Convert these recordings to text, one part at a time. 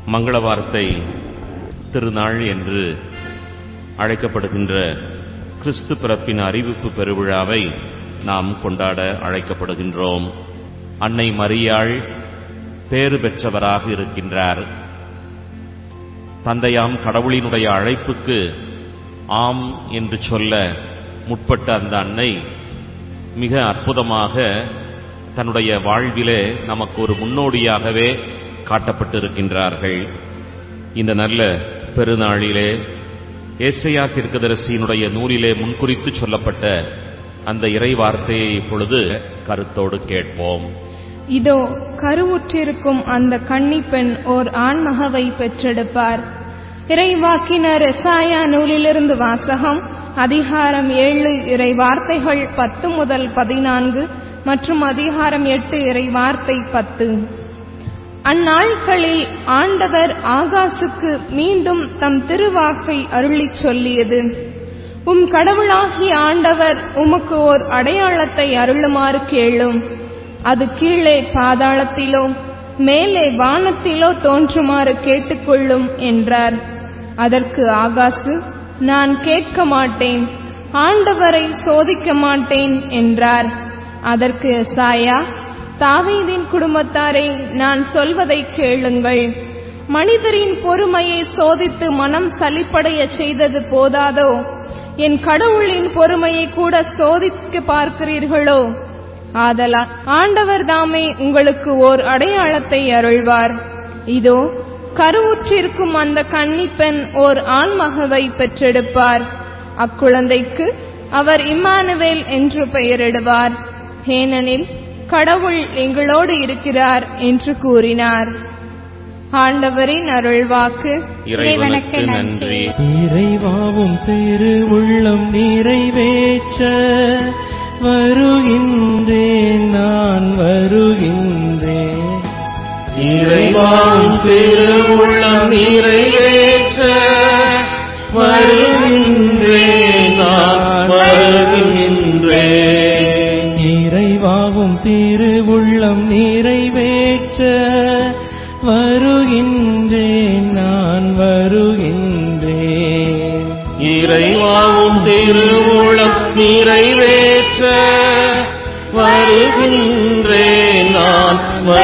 மங்கள வார்த்தை திருநாள் என்று அழைக்கப்படுகின்ற கிறிஸ்து பிறப்பின் அறிவிப்பு பெருவிழாவை நாம் கொண்டாட அழைக்கப்படுகின்றோம் அன்னை மரியாள் பேறு பெற்றவராக இருக்கின்றார் தந்தையாம் கடவுளினுடைய அழைப்புக்கு ஆம் என்று சொல்ல முற்பட்ட அந்த அன்னை மிக அற்புதமாக தன்னுடைய வாழ்விலே நமக்கு ஒரு முன்னோடியாகவே காட்டப்பட்டிருக்கின்றார்கள் இந்த நல்ல பெருநாளிலே ஏசையா தீர்க்கதரிசியினுடைய நூலிலே முன்குறித்து சொல்லப்பட்ட அந்த இறை வார்த்தையை இப்பொழுது கருத்தோடு கேட்போம் இதோ கருவுற்றிருக்கும் அந்த கன்னிப்பெண் ஓர் ஆண்மகவை பெற்றெடுப்பார் இறைவாக்கினர் எசாயா நூலிலிருந்து வாசகம் அதிகாரம் ஏழு இறை வார்த்தைகள் பத்து முதல் பதினான்கு மற்றும் அதிகாரம் எட்டு இறை வார்த்தை பத்து அந்நாட்களில் ஆண்டவர் ஆகாசுக்கு மீண்டும் தம் திருவாக்கை அருளிச் சொல்லியது உம் கடவுளாகிய ஆண்டவர் உமக்கு ஓர் அடையாளத்தை அருளுமாறு கேளும் அது கீழே பாதாளத்திலோ மேலே வானத்திலோ தோன்றுமாறு கேட்டுக்கொள்ளும் என்றார் அதற்கு ஆகாசு நான் கேட்க மாட்டேன் ஆண்டவரை சோதிக்க மாட்டேன் என்றார் அதற்கு எசாயா தாவீதின் குடும்பத்தாரை நான் சொல்வதை கேளுங்கள் மனிதரின் பொறுமையை சோதித்து மனம் சலிப்படைய செய்தது போதாதோ என் கடவுளின் பொறுமையை கூட சோதிக்க பார்க்கிறீர்களோ ஆதலால் ஆண்டவர் தாமே உங்களுக்கு ஓர் அடையாளத்தை அருள்வார் இதோ கருவுற்றிருக்கும் அந்த கன்னிப்பெண் ஓர் ஆண்மகவை பெற்றெடுப்பார் அக்குழந்தைக்கு அவர் இம்மானுவேல் என்று பெயரிடுவார் ஏனெனில் கடவுள் எங்களோடு இருக்கிறார் என்று கூறினார் ஆண்டவரின் அருள்வாக்கு இறைவனுக்கு நன்றி இறைவாவும் திரு உள்ளம் நிறைவேற்ற வருகின்றேன் நான் வருகின்றேன் இறைவாவும் திருவுள்ளம் நிறைவேற்ற வருகின்றேன் நான் வருகின்றேன் இறைவாவும் திரு உள்ளம் நிறைவேற்ற வருகின்றேன் நான் வருகின்றேன் இறைவாவும் திருவுளம் நிறைவேற்ற வருகின்றேன் நான்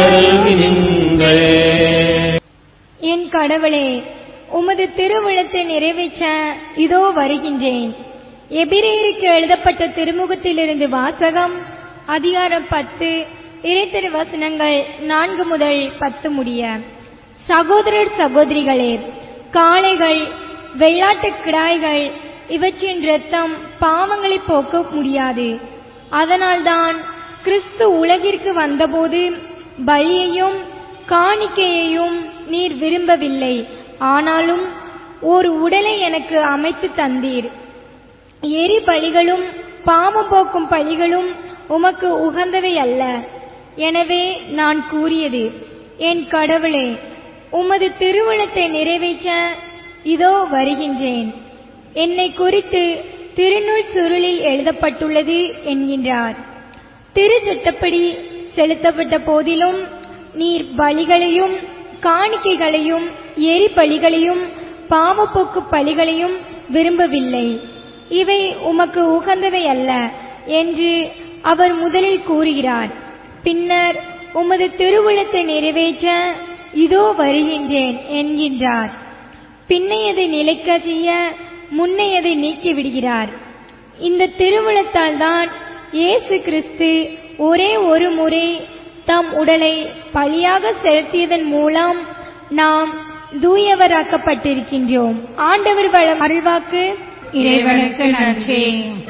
வருகின்றேன் என் கடவுளே உமது திருவுளத்தை நிறைவேற்ற இதோ வருகின்றேன் எபிரேயருக்கு எழுதப்பட்ட திருமுகத்திலிருந்து வாசகம் அதிகாரம் பத்து இறைத்திரு வசனங்கள் நான்கு முதல் பத்து முடிய சகோதரர் சகோதரிகளே காளைகள் வெள்ளாட்டுக் கிடாய்கள் இவற்றின் இரத்தம் பாவங்களை போக்க முடியாது அதனால்தான் கிறிஸ்து உலகிற்கு வந்தபோது பலியையும் காணிக்கையையும் நீர் விரும்பவில்லை ஆனாலும் ஒரு உடலை எனக்கு அமைத்து தந்தீர் எரி பலிகளும் பாவம் போக்கும் பலிகளும் உமக்கு உகந்தவை அல்ல எனவே நான் கூறியது என் கடவுளே உமது திருவுளத்தை நிறைவேற்ற இதோ வருகின்றேன் என்னை குறித்து திருநூல் சுருளில் எழுதப்பட்டுள்ளது என்கின்றார் திரு சட்டப்படி செலுத்தப்பட்ட போதிலும் நீர் பலிகளையும் காணிக்கைகளையும் எரி பலிகளையும் பாவப்போக்கு பலிகளையும் விரும்பவில்லை இவை உமக்கு உகந்தவை அல்ல என்று அவர் முதலில் கூறுகிறார் பின்னர் உமது திருவுளத்தை நிறைவேற்ற இதோ வருகின்றேன் என்கின்றார் பின்னையதை நிலைக்க செய்ய முன்னையதை நீக்கி விடுகிறார் இந்த திருவுளத்தால் தான் இயேசு கிறிஸ்து ஒரே ஒரு முறை தம் உடலை பலியாக செலுத்தியதன் மூலம் நாம் தூயவராக்கப்பட்டிருக்கின்றோம் ஆண்டவர் வளம் அருள்வாக்கு இறைவனுக்கு நன்றி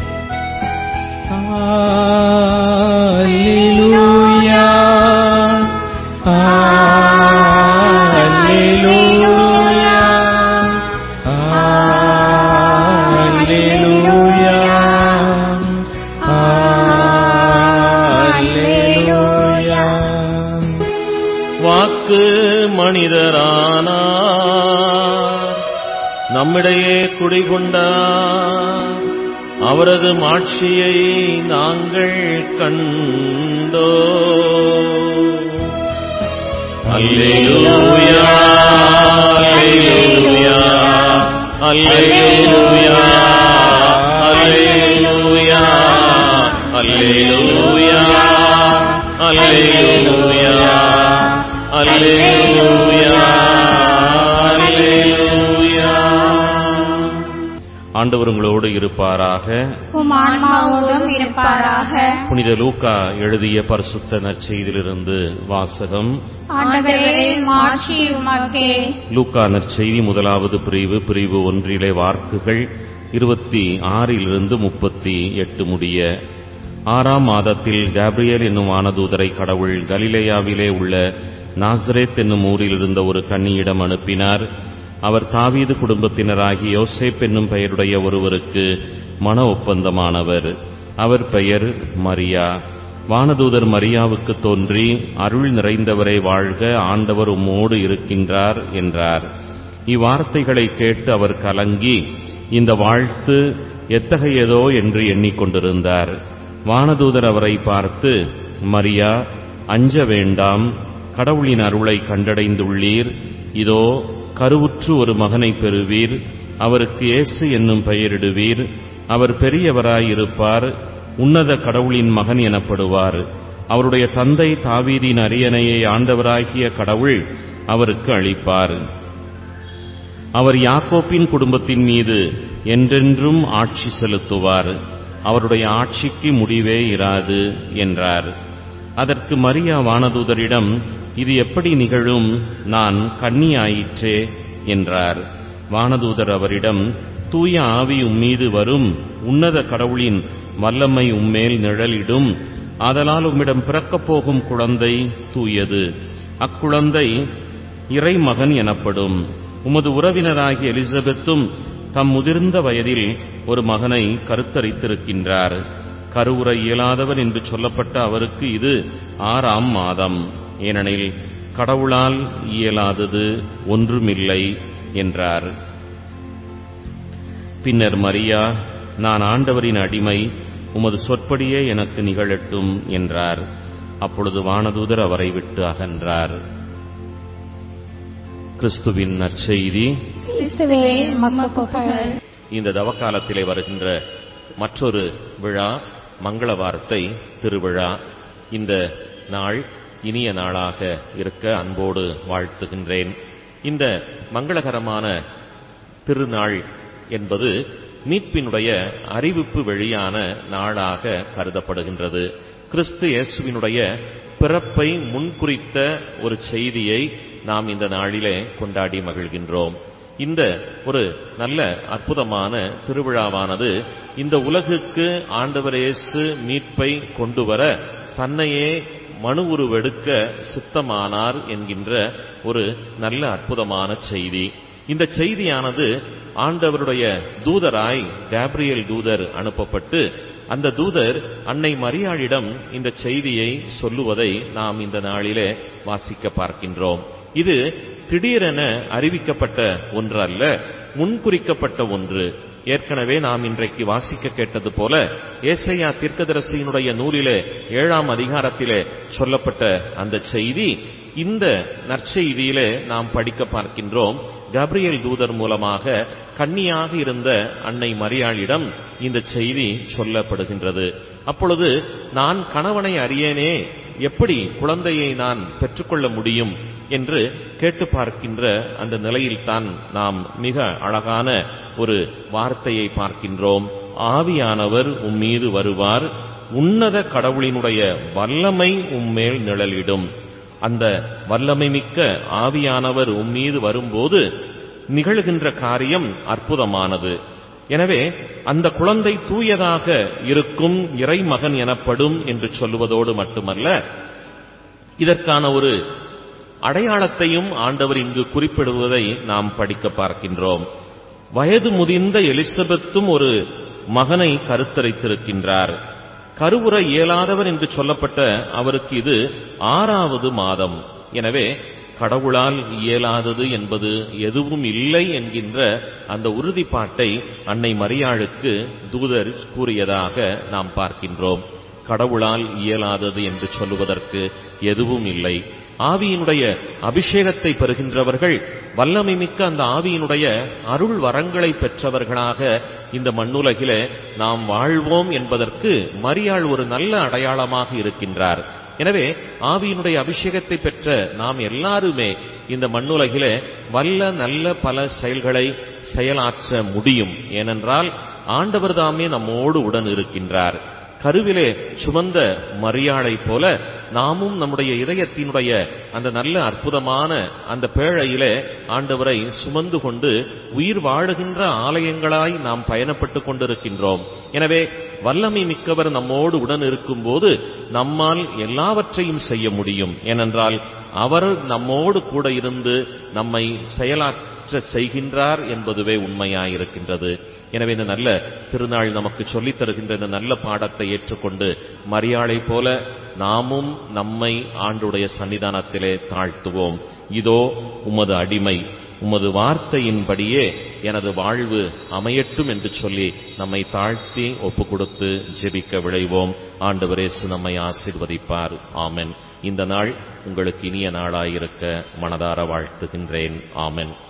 Alleluia. Alleluia. Alleluia. Alleluia. வாக்கு மனிதரானார் நம்மிடையே குடிகொண்டார் அவரது மாட்சியை நாங்கள் கண்டோ அல்லேலூயா அல்லேலூயா அல்லேலூயா அல்லேலூயா அல்லேலூயா அல்லேலூயா அல்லேலூயா ஆண்டவர் உங்களோடு இருப்பாராக உம் ஆன்மாவோடும் இருப்பாராக புனித லூக்கா எழுதிய பரிசுத்த நற்செய்தியிலிருந்து வாசகம் ஆண்டவரே மாட்சி உமக்கே லூக்கா நற்செய்தி முதலாவது பிரிவு பிரிவு ஒன்றிலே வார்க்குகள் இருபத்தி ஆறிலிருந்து முப்பத்தி எட்டு முடிய ஆறாம் மாதத்தில் கேப்ரியல் என்னும் வானதூதரை கடவுள் கலிலேயாவிலே உள்ள நாசரேத் என்னும் ஊரில் இருந்த ஒரு கன்னியிடம் அனுப்பினார் அவர் தாவீது குடும்பத்தினராகி யோசேப் என்னும் பெயருடைய ஒருவருக்கு மன ஒப்பந்தமானவர் அவர் பெயர் மரியா வானதூதர் மரியாவுக்கு தோன்றி அருள் நிறைந்தவரை வாழ்க ஆண்டவர் உம்மோடு இருக்கின்றார் என்றார் இவ்வார்த்தைகளை கேட்டு அவர் கலங்கி இந்த வாழ்த்து எத்தகையதோ என்று எண்ணிக்கொண்டிருந்தார் வானதூதர் அவரை பார்த்து மரியா அஞ்ச வேண்டாம் கடவுளின் அருளை கண்டடைந்துள்ளீர் இதோ கருவுற்று ஒரு மகனை பெறுவீர் அவருக்கு இயேசு என்னும் பெயரிடுவீர் அவர் பெரியவராயிருப்பார் உன்னத கடவுளின் மகன் எனப்படுவார் அவருடைய தந்தை தாவீதின் அரியணையை ஆண்டவராகிய கடவுள் அவருக்கு அளிப்பார் அவர் யாக்கோப்பின் குடும்பத்தின் மீது என்றென்றும் ஆட்சி செலுத்துவார் அவருடைய ஆட்சிக்கு முடிவே இராது என்றார் அதற்கு மரியா வானதூதரிடம் இது எப்படி நிகழும் நான் கன்னியாயிற்றே என்றார் வானதூதர் அவரிடம் தூய ஆவி உம்மீது வரும் உன்னத கடவுளின் வல்லமை உம்மேல் நிழலிடும் ஆதலால் உம்மிடம் பிறக்கப் போகும் குழந்தை தூயது அக்குழந்தை இறைமகன் எனப்படும் உமது உறவினராகிய எலிசபெத்தும் தம் முதிர்ந்த வயதில் ஒரு மகனை கருத்தரித்திருக்கின்றார் கருவுற இயலாதவர் என்று சொல்லப்பட்ட அவருக்கு இது ஆறாம் மாதம் ஏனெனில் கடவுளால் இயலாதது ஒன்றுமில்லை என்றார் பின்னர் மரியா நான் ஆண்டவரின் அடிமை உமது சொற்படியே எனக்கு நிகழட்டும் என்றார் அப்பொழுது வானதூதர் அவரை விட்டு அகன்றார் கிறிஸ்துவின் நற்செய்தி கிறிஸ்துவே உமக்கு புகழ் இந்த தவக்காலத்திலே வருகின்ற மற்றொரு விழா மங்கள வார்த்தை திருவிழா இந்த நாள் இனிய நாளாக இருக்க அன்போடு வாழ்த்துகின்றேன் இந்த மங்களகரமான திருநாள் என்பது மீட்பினுடைய அறிவிப்பு வெளியான நாளாக கருதப்படுகின்றது கிறிஸ்து இயேசுவினுடைய பிறப்பை முன்குறித்த ஒரு செய்தியை நாம் இந்த நாளிலே கொண்டாடி மகிழ்கின்றோம் இந்த ஒரு நல்ல அற்புதமான திருவிழாவானது இந்த உலகுக்கு ஆண்டவர் இயேசு மீட்பை கொண்டு வர தன்னையே மனு உருவெடுக்க சித்தமானார் என்கின்ற ஒரு நல்ல அற்புதமான செய்தி இந்த செய்தியானது ஆண்டவருடைய தூதராய் கேப்ரியல் தூதர் அனுப்பப்பட்டு அந்த தூதர் அன்னை மரியாளிடம் இந்த செய்தியை சொல்லுவதை நாம் இந்த நாளிலே வாசிக்க பார்க்கின்றோம் இது திடீரென அறிவிக்கப்பட்ட ஒன்று அல்ல முன்குறிக்கப்பட்ட ஒன்று ஏற்கனவே நாம் இன்றைக்கு வாசிக்க கேட்டது போல ஏசையா தீர்க்கதரிசியினுடைய நூலிலே ஏழாம் அதிகாரத்திலே சொல்லப்பட்ட அந்த செய்தி இந்த நற்செய்தியிலே நாம் படிக்க பார்க்கின்றோம் கப்ரியல் தூதர் மூலமாக கன்னியாக இருந்த அன்னை மரியாளிடம் இந்த செய்தி சொல்லப்படுகின்றது அப்பொழுது நான் கணவனை அறியேனே எப்படி குழந்தையை நான் பெற்றுக்கொள்ள முடியும் என்று கேட்டு பார்க்கின்ற அந்த நிலையில்தான் நாம் மிக அழகான ஒரு வார்த்தையை பார்க்கின்றோம் ஆவியானவர் உம்மீது வருவார் உன்னத கடவுளினுடைய வல்லமை உம்மேல் நிழலிடும் அந்த வல்லமை மிக்க ஆவியானவர் உம்மீது வரும்போது நிகழ்கின்ற காரியம் அற்புதமானது எனவே அந்த குழந்தை தூயதாக இருக்கும் இறைமகன் எனப்படும் என்று சொல்லுவதோடு மட்டுமல்ல இதற்கான ஒரு அடையாளத்தையும் ஆண்டவர் இங்கு குறிப்பிடுவதை நாம் படிக்க பார்க்கின்றோம் வயது முதிர்ந்த எலிசபெத்தும் ஒரு மகனை கருத்தரித்திருக்கின்றார் கருவுற இயலாதவர் என்று சொல்லப்பட்ட அவருக்கு இது ஆறாவது மாதம் எனவே கடவுளால் இயலாதது என்பது எதுவும் இல்லை என்கின்ற அந்த உறுதிப்பாட்டை அன்னை மரியாளுக்கு தூதர் கூறியதாக நாம் பார்க்கின்றோம் கடவுளால் இயலாதது என்று சொல்லுவதற்கு எதுவும் இல்லை ஆவியினுடைய அபிஷேகத்தை பெறுகின்றவர்கள் வல்லமை மிக்க அந்த ஆவியினுடைய அருள் வரங்களை பெற்றவர்களாக இந்த மண்ணுலகிலே நாம் வாழ்வோம் என்பதற்கு மரியாள் ஒரு நல்ல அடையாளமாக இருக்கின்றார் எனவே ஆவியினுடைய அபிஷேகத்தை பெற்ற நாம் எல்லாருமே இந்த மண்ணுலகிலே வல்ல நல்ல பல செயல்களை செயலாற்ற முடியும் ஏனென்றால் ஆண்டவர் தாமே நம்மோடு உடன் இருக்கின்றார் கருவிலே சுமந்த மரியாளை போல நாமும் நம்முடைய இதயத்தினுடைய அந்த நல்ல அற்புதமான அந்த பேழையிலே ஆண்டவரை சுமந்து கொண்டு உயிர் வாழுகின்ற ஆலயங்களாய் நாம் பயணப்பட்டு கொண்டிருக்கின்றோம் எனவே வல்லமை மிக்கவர் நம்மோடு உடன் இருக்கும்போது நம்மால் எல்லாவற்றையும் செய்ய முடியும் ஏனென்றால் அவர் நம்மோடு கூட இருந்து நம்மை செயலாற்ற செய்கின்றார் என்பதுவே உண்மையாயிருக்கின்றது எனவே இந்த நல்ல திருநாள் நமக்கு சொல்லித் தருகின்ற இந்த நல்ல பாடத்தை ஏற்றுக்கொண்டு மரியாளை போல நாமும் நம்மை ஆண்டுடைய சன்னிதானத்திலே தாழ்த்துவோம் இதோ உமது அடிமை உமது வார்த்தையின்படியே எனது வாழ்வு அமையட்டும் என்று சொல்லி நம்மை தாழ்த்தி ஒப்பு கொடுத்து ஜெபிக்க விளைவோம் ஆண்டவரேசு நம்மை ஆசிர்வதிப்பார் ஆமென் இந்த நாள் உங்களுக்கு இனிய நாளாயிருக்க மனதார வாழ்த்துகின்றேன் ஆமென்